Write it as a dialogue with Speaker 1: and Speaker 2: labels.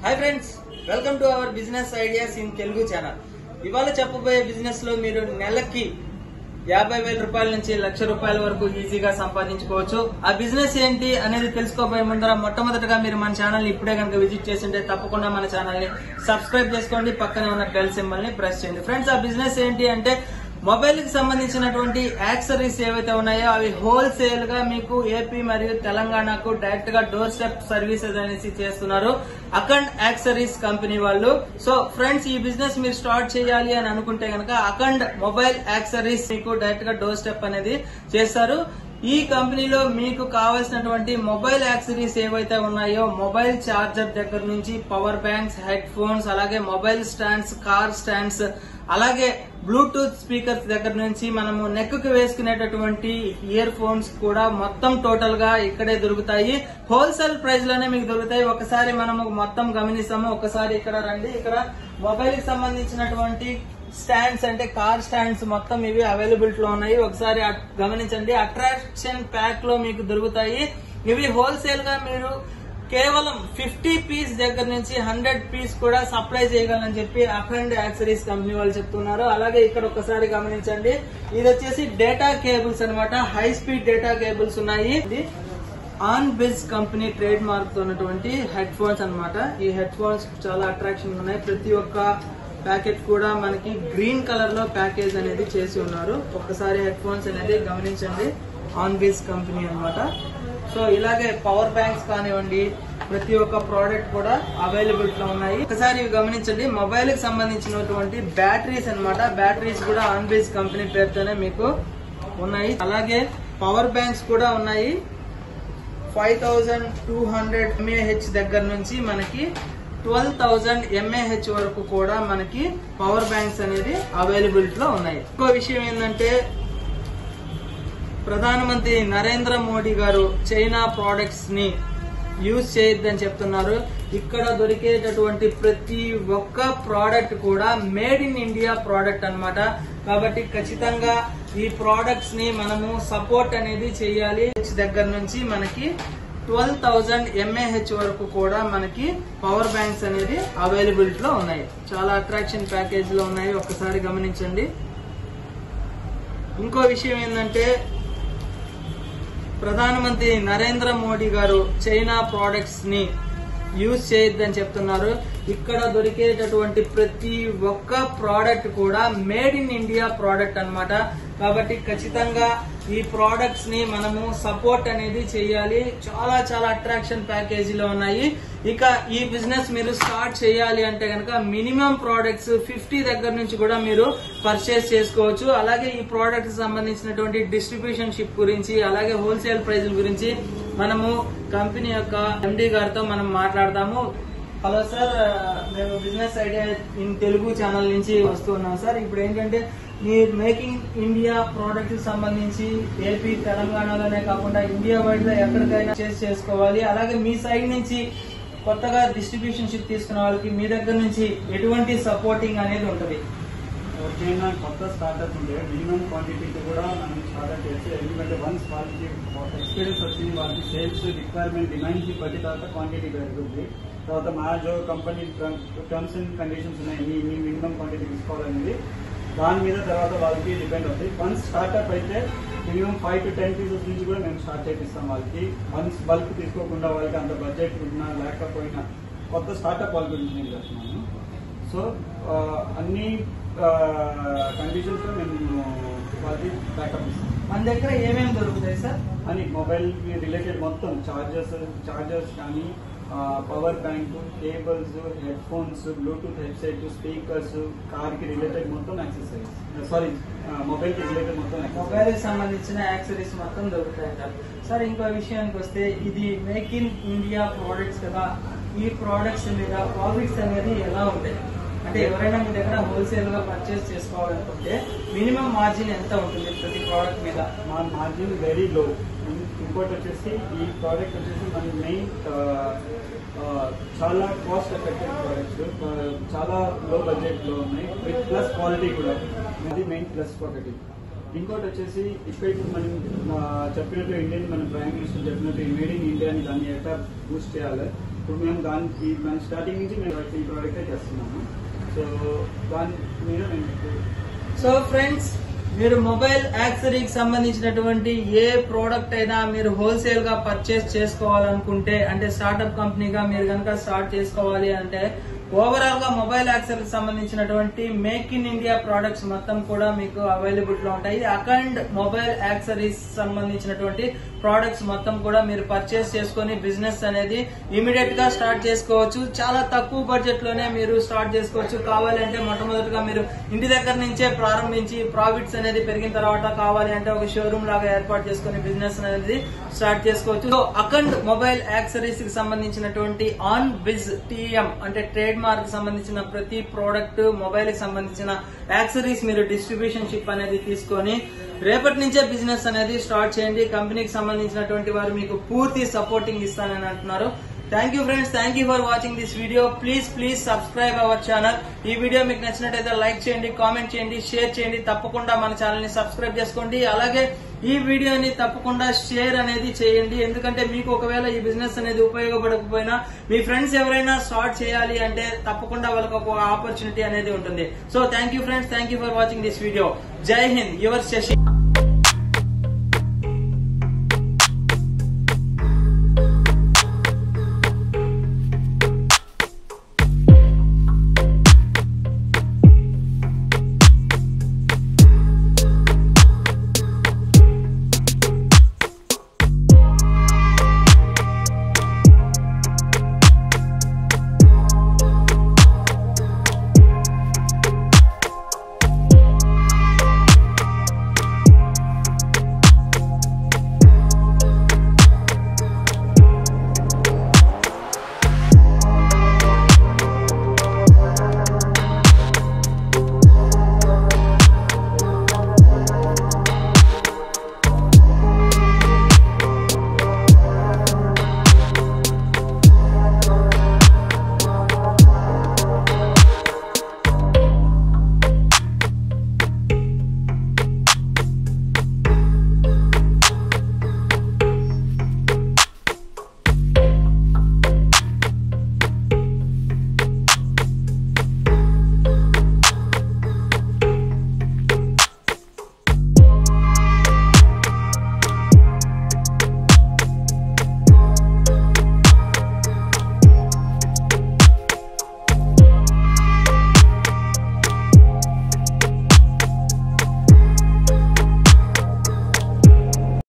Speaker 1: Hi friends welcome to our business ideas in Telugu channel ఇవాళ చెప్పబోయే business లో మీరు నెలకి యాభై వేల రూపాయల నుంచి లక్ష రూపాయల వరకు ఈజీగా సంపాదించుకోవచ్చు ఆ బిజినెస్ ఏంటి అనేది తెలుసుకోబోయే ముందర మొట్టమొదటిగా మీరు మన ఛానల్ ని ఇప్పుడే కనుక విజిట్ చేసింటే తప్పకుండా మన ఛానల్ ని సబ్స్క్రైబ్ చేసుకోండి పక్కనే ఉన్న బెల్ సింబల్ ని ప్రెస్ చేయండి ఫ్రెండ్స్ ఆ బిజినెస్ ఏంటి అంటే మొబైల్ కి సంబంధించినటువంటి యాక్సరీస్ ఏవైతే ఉన్నాయో అవి హోల్సేల్ గా మీకు ఏపీ మరియు తెలంగాణకు డైరెక్ట్ గా డోర్ స్టెప్ సర్వీసెస్ అనేసి చేస్తున్నారు అఖండ్ యాక్సరీస్ కంపెనీ వాళ్ళు సో ఫ్రెండ్స్ ఈ బిజినెస్ మీరు స్టార్ట్ చేయాలి అని అనుకుంటే కనుక అఖండ్ మొబైల్ యాక్సరీస్ మీకు డైరెక్ట్ గా డోర్ స్టెప్ అనేది చేస్తారు ఈ కంపెనీలో మీకు కావాల్సినటువంటి మొబైల్ యాక్సరీస్ ఏవైతే ఉన్నాయో మొబైల్ చార్జర్ దగ్గర నుంచి పవర్ బ్యాంక్స్ హెడ్ ఫోన్స్ అలాగే మొబైల్ స్టాండ్స్ కార్ స్టాండ్స్ అలాగే బ్లూటూత్ స్పీకర్స్ దగ్గర నుంచి మనము నెక్ కు వేసుకునేటటువంటి ఇయర్ ఫోన్స్ కూడా మొత్తం టోటల్ గా ఇక్కడే దొరుకుతాయి హోల్సేల్ ప్రైస్ లోనే మీకు దొరుకుతాయి ఒకసారి మనము మొత్తం గమనిస్తాము ఒకసారి ఇక్కడ రండి ఇక్కడ మొబైల్ కి సంబంధించినటువంటి స్టాండ్స్ అంటే కార్ స్టాండ్స్ మొత్తం ఇవి అవైలబిలిటీ లో ఉన్నాయి ఒకసారి అట్- గమనించండి అట్రాక్షన్ ప్యాక్ లో మీకు దొరుకుతాయి ఇవి హోల్సేల్ గా మీరు కేవలం ఫిఫ్టీ పీస్ దగ్గర నుంచి హండ్రెడ్ పీస్ కూడా సప్లై చేయగలని చెప్పి అఖండ్ యాక్సరీస్ కంపెనీ వాళ్ళు చెప్తున్నారు అలాగే ఇక్కడ ఒకసారి గమనించండి ఇది వచ్చేసి డేటా కేబుల్స్ అన్నమాట హై స్పీడ్ డేటా కేబుల్స్ ఉన్నాయి ఇది on biz company trade mark తో ఉన్నటువంటి హెడ్ ఫోన్స్ అనమాట ఈ హెడ్ ఫోన్స్ చాలా అట్రాక్షన్ ఉన్నాయి ప్రతి ఒక్క ప్యాకెట్ కూడా మనకి గ్రీన్ కలర్ లో ప్యాకేజ్ అనేది చేసి ఉన్నారు ఒక్కసారి హెడ్ ఫోన్స్ అనేది గమనించండి ఆన్ బిజ్ కంపెనీ అన్నమాట సో ఇలాగే పవర్ బ్యాంక్స్ కానివ్వండి ప్రతి ఒక్క ప్రోడక్ట్ కూడా అవైలబిలిటీ లో ఉన్నాయి ఒకసారి ఇవి గమనించండి మొబైల్ కి సంబంధించినటువంటి బ్యాటరీస్ అన్నమాట బ్యాటరీస్ కూడా ఆన్ బేస్ కంపెనీ పేరుతోనే మీకు ఉన్నాయి అలాగే పవర్ బ్యాంక్స్ కూడా ఉన్నాయి five thousand two hundred mAh దగ్గర నుంచి మనకి ట్వెల్వ్ థౌజండ్ ఎంఏహెచ్ వరకు కూడా మనకి పవర్ బ్యాంక్స్ అనేది అవైలబిలిటీ లో ఉన్నాయి ఇంకో విషయం ఏంటంటే ప్రధానమంత్రి నరేంద్ర మోడీ గారు చైనా ప్రోడక్ట్స్ ని యూజ్ చేయొద్దని చెప్తున్నారు ఇక్కడ దొరికేటటువంటి ప్రతి ఒక్క ప్రోడక్ట్ కూడా మేడ్ ఇన్ ఇండియా ప్రోడక్ట్ అన్నమాట కాబట్టి ఖచ్చితంగా ఈ ప్రోడక్ట్స్ ని మనము సపోర్ట్ అనేది చేయాలి దగ్గర నుంచి మనకి ట్వెల్వ్ థౌజండ్ ఎంఏహెచ్ వరకు కూడా మనకి పవర్ బ్యాంక్స్ అనేది అవైలబిలిటీ లో ఉన్నాయి చాలా అట్రాక్షన్ ప్యాకేజ్ లో ఉన్నాయి ఒక్కసారి గమనించండి ఇంకో విషయం ఏంటంటే ప్రధానమంత్రి నరేంద్ర మోడీ గారు చైనా ప్రోడక్ట్స్ ని యూజ్ చేయొద్దని చెప్తున్నారు ఇక్కడ దొరికేటటువంటి ప్రతి ఒక్క ప్రోడక్ట్ కూడా మేడ్ ఇన్ ఇండియా ప్రోడక్ట్ అన్నమాట కాబట్టి ఖచ్చితంగా ఈ ప్రోడక్ట్స్ ని మనము సపోర్ట్ అనేది చేయాలి చాలా చాలా అట్రాక్షన్ ప్యాకేజీలో ఉన్నాయి ఇక ఈ బిజినెస్ మీరు స్టార్ట్ చేయాలి అంటే కనుక మినిమం ప్రోడక్ట్స్ ఫిఫ్టీ దగ్గర నుంచి కూడా మీరు పర్చేస్ చేసుకోవచ్చు అలాగే ఈ ప్రోడక్ట్ సంబంధించినటువంటి డిస్ట్రిబ్యూషన్ షిప్ గురించి అలాగే హోల్సేల్ ప్రైజుల గురించి మనము కంపెనీ యొక్క ఎండి గారితో మనం మాట్లాడదాము హలో సార్ మేము business idea in Telugu channel నుంచి వస్తున్నాం సార్ ఇప్పుడు ఏంటంటే మీ మేకింగ్ ఇండియా ప్రోడక్ట్ సంబంధించి ఏపీ తెలంగాణలోనే కాకుండా ఇండియా వైడ్ లో ఎక్కడికైనా చేసి చేసుకోవాలి అలాగే మీ సైడ్ నుంచి కొత్తగా డిస్ట్రిబ్యూషన్ షిప్ తీసుకున్న వాళ్ళకి మీ దగ్గర నుంచి ఎటువంటి సపోర్టింగ్ అనేది ఉంటుంది
Speaker 2: ఎవరికైనా కొత్త స్టార్టప్ ఉంటే మినిమం క్వాంటిటీకి కూడా మనం స్టార్ట్అప్ చేసి ఎందుకంటే వన్స్ వాళ్ళకి ఎక్స్పీరియన్స్ వచ్చింది వాళ్ళకి సేల్స్ రిక్వైర్మెంట్ డిమాండ్ కి బట్టి తర్వాత క్వాంటిటీ పెరుగుతుంది తర్వాత మా జో కంపెనీ టర్మ్స్ అండ్ కండిషన్స్ ఉన్నాయి మీ మీ మినిమం క్వాంటిటీ తీసుకోవాలనేది దాని మీద తర్వాత వాళ్ళకి డిపెండ్ అవుతుంది వన్స్ స్టార్ట్అప్ అయితే minimum five to ten pieces నుంచి కూడా మేము స్టార్ట్ చేపిస్తాం వాళ్ళకి వన్స్ బల్క్ తీసుకోకుండా వాళ్ళకి అంత బడ్జెట్ ఉన్నా లేకపోయినా కొత్త స్టార్ట్అప్ వాళ్ళ గురించి నేను చెప్తున్నాను సో ఆ, అన్ని కండిషన్స్ లో మేము వాళ్ళకి బ్యాకప్ ఇస్తాం
Speaker 1: మన దగ్గర ఏమేమి దొరుకుతాయి సార్
Speaker 2: అని మొబైల్ కి రిలేటెడ్ మొత్తం చార్జర్స్ చార్జర్స్ కానీ power bank cables head phones bluetooth headset speakers car కి రిలేటెడ్ మొత్తం యాక్సెసరీస్ సారీ మొబైల్ కి రిలేటెడ్ మొత్తం
Speaker 1: మొబైల్
Speaker 2: accessories.
Speaker 1: కి సంబంధించిన యాక్సరీస్ మొత్తం దొరుకుతాయంటారు సార్ ఇంకో విషయానికి వస్తే ఇది మేక్ ఇన్ ఇండియా ప్రోడక్ట్స్ కదా ఈ ప్రోడక్ట్స్ మీద ప్రాఫిట్స్ అనేది ఎలా ఉంటాయి అంటే ఎవరైనా మీ దగ్గర హోల్సేల్ గా పర్చేస్ చేసుకోవాలనుకుంటే మినిమం మార్జిన్ ఎంత ఉంటుంది ప్రతి ప్రోడక్ట్ మీద
Speaker 2: మా మార్జిన్ వెరీ లో ఇంకోటి వచ్చేసి ఈ ప్రోడక్ట్ వచ్చేసి మన మెయిన్ చాలా కాస్ట్ ఎఫెక్టివ్ ప్రోడక్ట్స్ చాలా లో బడ్జెట్ లో ఉన్నాయి విత్ ప్లస్ క్వాలిటీ కూడా అది మెయిన్ ప్లస్ ఒకటి ఇంకోటి వచ్చేసి ఇక్కడ ఇప్పుడు మనం ఆ, చెప్పినట్టు ఇండియన్ మన ప్రైమ్ మినిస్టర్ చెప్పినట్టు మేడ్ ఇన్ ఇండియా అని దాన్ని ఎట్లా బూస్ట్ చేయాలి ఇప్పుడు మేము దానికి దాని స్టార్టింగ్ నుంచి మేము ఈ ప్రోడక్ట్ చేస్తున్నాము సో దాని మీద నేను మీకు
Speaker 1: సో ఫ్రెండ్స్ మీరు మొబైల్ యాక్సరీకి సంబంధించినటువంటి ఏ ప్రోడక్ట్ అయినా మీరు హోల్సేల్ గా పర్చేస్ చేసుకోవాలనుకుంటే అంటే స్టార్ట్అప్ కంపెనీగా మీరు కనుక స్టార్ట్ చేసుకోవాలి అంటే ఓవరాల్ గా మొబైల్ యాక్సరీకి సంబంధించినటువంటి మేక్ ఇన్ ఇండియా ప్రోడక్ట్స్ మొత్తం కూడా మీకు అవైలబుల్ లో ఉంటాయి అకండ్ మొబైల్ యాక్సరీస్ సంబంధించినటువంటి ప్రోడక్ట్స్ మొత్తం కూడా మీరు పర్చేస్ చేసుకొని బిజినెస్ అనేది ఇమీడియట్ గా స్టార్ట్ చేసుకోవచ్చు చాలా తక్కువ బడ్జెట్ లోనే మీరు స్టార్ట్ చేసుకోవచ్చు కావాలంటే మొట్టమొదటిగా మీరు ఇంటి దగ్గర నుంచే ప్రారంభించి ప్రాఫిట్స్ అనేది పెరిగిన తర్వాత కావాలి అంటే ఒక షోరూమ్ లాగా ఏర్పాటు చేసుకుని బిజినెస్ అనేది స్టార్ట్ చేసుకోవచ్చు సో అకండ్ మొబైల్ యాక్సరీస్ కి సంబంధించినటువంటి ఆన్ బిజ్ టీఎం అంటే ట్రేడ్ మార్క్ సంబంధించిన ప్రతి ప్రోడక్ట్ మొబైల్ కి సంబంధించిన యాక్సరీస్ మీరు డిస్ట్రిబ్యూషన్ షిప్ అనేది తీసుకొని రేపటి నుంచే బిజినెస్ అనేది స్టార్ట్ చేయండి కంపెనీకి సంబంధించినటువంటి వారు మీకు పూర్తి సపోర్టింగ్ ఇస్తానని అంటున్నారు thank you friends thank you for watching this video please please subscribe our channel ఈ వీడియో మీకు నచ్చినట్టయితే లైక్ చేయండి కామెంట్ చేయండి షేర్ చేయండి తప్పకుండా మన ఛానల్ ని సబ్స్క్రైబ్ చేసుకోండి అలాగే ఈ వీడియోని తప్పకుండా షేర్ అనేది చేయండి ఎందుకంటే మీకు ఒకవేళ ఈ బిజినెస్ అనేది ఉపయోగపడకపోయినా మీ ఫ్రెండ్స్ ఎవరైనా స్టార్ట్ చేయాలి అంటే తప్పకుండా వాళ్ళకి ఒక ఆపర్చునిటీ అనేది ఉంటుంది so thank you friends thank you for watching this video జై హింద్ యువర్ శశి